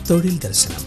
തൊഴിൽ ദർശനം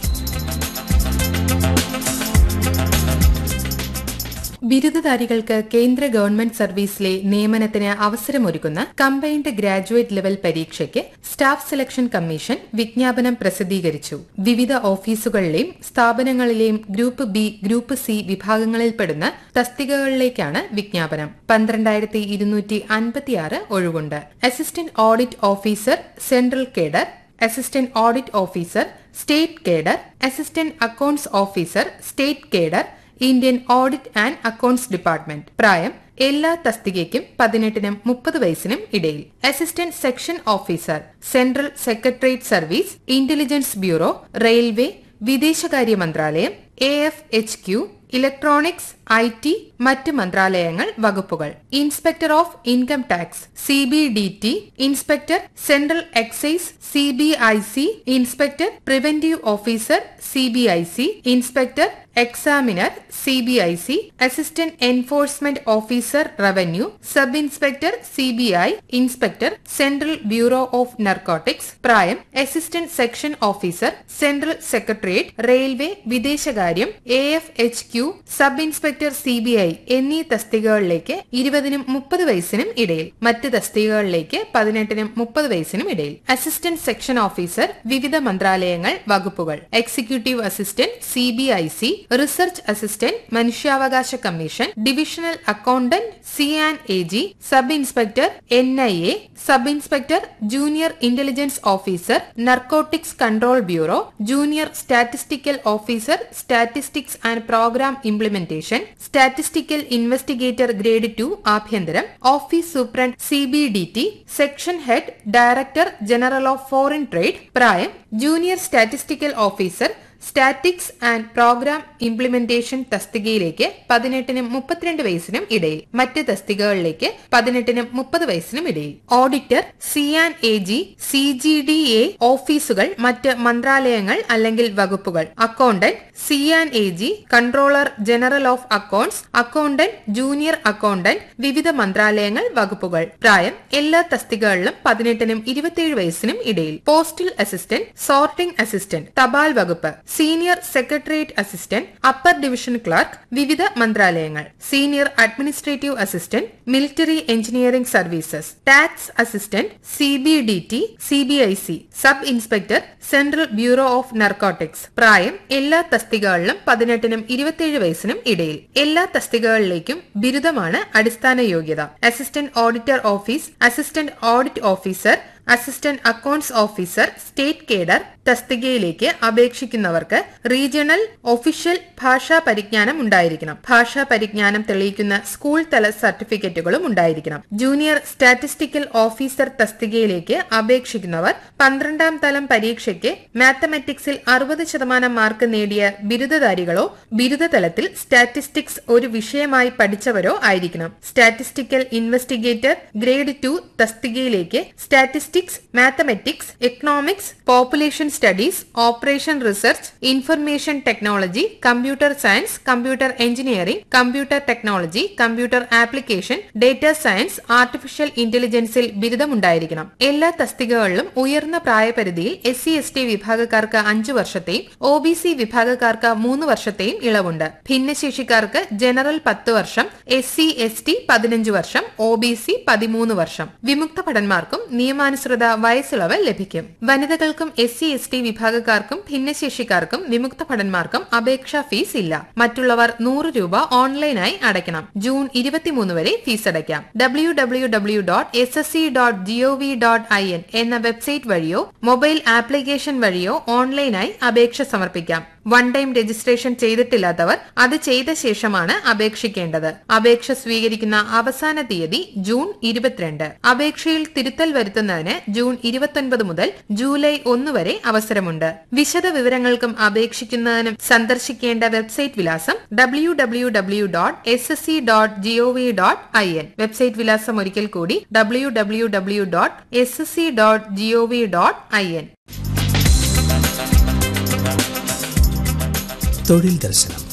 ബിരുദധാരികൾക്ക് കേന്ദ്ര ഗവൺമെന്റ് സർവീസിലെ നിയമനത്തിന് അവസരമൊരുക്കുന്ന കമ്പൈൻഡ് ഗ്രാജുവേറ്റ് ലെവൽ പരീക്ഷയ്ക്ക് സ്റ്റാഫ് സെലക്ഷൻ കമ്മീഷൻ വിജ്ഞാപനം പ്രസിദ്ധീകരിച്ചു വിവിധ ഓഫീസുകളിലെയും സ്ഥാപനങ്ങളിലെയും ഗ്രൂപ്പ് ബി ഗ്രൂപ്പ് സി വിഭാഗങ്ങളിൽപ്പെടുന്ന തസ്തികകളിലേക്കാണ് വിജ്ഞാപനം പന്ത്രണ്ടായിരത്തി ഇരുന്നൂറ്റി അൻപത്തിയാറ് ഒഴിവുണ്ട് assistant audit officer central cadre assistant audit officer state cadre assistant accounts officer state cadre Indian audit and accounts department പ്രായം എല്ലാ തസ്തികയ്ക്കും പതിനെട്ടിനും മുപ്പത് വയസ്സിനും ഇടയിൽ assistant section officer central secretariat service intelligence bureau railway വിദേശകാര്യ മന്ത്രാലയം A F H Q electronics I T മറ്റ് മന്ത്രാലയങ്ങൾ വകുപ്പുകൾ inspector of income tax C B D T inspector central excise C B I C inspector preventive officer C B I C inspector examiner C B I C assistant enforcement officer revenue sub inspector C B I inspector central bureau of narcotics പ്രായം assistant section officer central secretariat railway വിദേശകാര്യം A F H Q sub inspector C B I എന്നീ തസ്തികകളിലേക്ക് ഇരുപതിനും മുപ്പത് വയസ്സിനും ഇടയിൽ മറ്റ് തസ്തികകളിലേക്ക് പതിനെട്ടിനും മുപ്പത് വയസ്സിനും ഇടയിൽ അസിസ്റ്റന്റ് സെക്ഷൻ ഓഫീസർ വിവിധ മന്ത്രാലയങ്ങൾ വകുപ്പുകൾ executive assistant C B I C research assistant മനുഷ്യാവകാശ commission divisional accountant C and A G sub inspector N I A sub inspector junior intelligence officer narcotics control bureau junior statistical officer statistics and programme implementation statistical investigator grade two ആഭ്യന്തരം office superintendent C B D T section head director general of foreign trade പ്രായം junior statistical officer statics and programme implementation തസ്തികയിലേക്ക് പതിനെട്ടിനും മുപ്പത്തിരണ്ട് വയസ്സിനും ഇടയിൽ മറ്റ് തസ്തികകളിലേക്ക് പതിനെട്ടിനും മുപ്പത് വയസ്സിനും ഇടയിൽ auditor C and A G C G D A ഓഫീസുകൾ മറ്റ് മന്ത്രാലയങ്ങൾ അല്ലെങ്കിൽ വകുപ്പുകൾ accountant C and A G controller general of accounts accountant junior accountant വിവിധ മന്ത്രാലയങ്ങൾ വകുപ്പുകൾ പ്രായം എല്ലാ തസ്തികകളിലും പതിനെട്ടിനും ഇരുപത്തിയേഴ് വയസ്സിനും ഇടയിൽ പോസ്റ്റൽ അസിസ്റ്റന്റ് സോർട്ടിംഗ് അസിസ്റ്റന്റ് തപാൽ വകുപ്പ് senior secretariat assistant upper division clerk വിവിധ മന്ത്രാലയങ്ങൾ senior administrative assistant military engineering services tax assistant C B D T C B I C sub inspector central bureau of narcotics പ്രായം എല്ലാ തസ്തികകളിലും പതിനെട്ടിനും ഇരുപത്തിയേഴ് വയസ്സിനും ഇടയിൽ എല്ലാ തസ്തികകളിലേക്കും ബിരുദമാണ് അടിസ്ഥാന യോഗ്യത assistant auditor office assistant audit officer assistant accounts officer state cadre തസ്തികയിലേക്ക് അപേക്ഷിക്കുന്നവർക്ക് റീജിയണൽ ഒഫീഷ്യൽ ഭാഷാ പരിജ്ഞാനം ഉണ്ടായിരിക്കണം ഭാഷാ പരിജ്ഞാനം തെളിയിക്കുന്ന സ്കൂൾ തല സർട്ടിഫിക്കറ്റുകളും ഉണ്ടായിരിക്കണം ജൂനിയർ സ്റ്റാറ്റിസ്റ്റിക്കൽ ഓഫീസർ തസ്തികയിലേക്ക് അപേക്ഷിക്കുന്നവർ പന്ത്രണ്ടാം തലം പരീക്ഷയ്ക്ക് മാത്തമാറ്റിക്സിൽ അറുപത് ശതമാനം മാർക്ക് നേടിയ ബിരുദധാരികളോ ബിരുദതലത്തിൽ സ്റ്റാറ്റിസ്റ്റിക്സ് ഒരു വിഷയമായി പഠിച്ചവരോ ആയിരിക്കണം സ്റ്റാറ്റിസ്റ്റിക്കൽ ഇൻവെസ്റ്റിഗേറ്റർ ഗ്രേഡ് ടു തസ്തികയിലേക്ക് statistics mathematics economics population studies operation research information technology computer science computer engineering computer technology computer application data science artificial ഇന്റലിജൻസിൽ ബിരുദമുണ്ടായിരിക്കണം എല്ലാ തസ്തികകളിലും ഉയർന്ന പ്രായപരിധിയിൽ എസ് സി എസ് ടി വിഭാഗക്കാർക്ക് അഞ്ചു വർഷത്തെയും ഒ ബി സി വിഭാഗക്കാർക്ക് മൂന്ന് വർഷത്തെയും ഇളവുണ്ട് ഭിന്നശേഷിക്കാർക്ക് ജനറൽ പത്ത് വർഷം എസ് സി എസ് ടി പതിനഞ്ച് വർഷം ഒ ബി സി പതിമൂന്ന് വർഷം വിമുക്ത ഭടന്മാർക്കും നിയമാനുസൃത വയസ്സിളവ് ലഭിക്കും വനിതകൾക്കും എസ് സി എസ് ടി വിഭാഗക്കാർക്കും ഭിന്നശേഷിക്കാർക്കും വിമുക്ത ഭടന്മാർക്കും അപേക്ഷാ ഫീസ് ഇല്ല മറ്റുള്ളവർ നൂറ് രൂപ ഓൺലൈനായി അടയ്ക്കണം ജൂൺ ഇരുപത്തിമൂന്ന് വരെ ഫീസ് അടയ്ക്കാം W W W dot S S C dot G O V dot I N എന്ന വെബ്സൈറ്റ് വഴിയോ മൊബൈൽ ആപ്ലിക്കേഷൻ വഴിയോ ഓൺലൈനായി അപേക്ഷ സമർപ്പിക്കാം വൺ ടൈം രജിസ്ട്രേഷൻ ചെയ്തിട്ടില്ലാത്തവർ അത് ചെയ്ത ശേഷമാണ് അപേക്ഷിക്കേണ്ടത് അപേക്ഷ സ്വീകരിക്കുന്ന അവസാന തീയതി ജൂൺ ഇരുപത്തിരണ്ട് അപേക്ഷയിൽ തിരുത്തൽ വരുത്തുന്നതിന് ജൂൺ ഇരുപത്തൊൻപത് മുതൽ ജൂലൈ ഒന്ന് വരെ അവസരമുണ്ട് വിശദ വിവരങ്ങൾക്കും അപേക്ഷിക്കുന്നതിനും സന്ദർശിക്കേണ്ട വെബ്സൈറ്റ് വിലാസം W W W dot S S C dot G O V dot I N website വിലാസം ഒരിക്കൽ കൂടി W W W dot S S C dot G O V dot I N തൊഴിൽ ദർശനം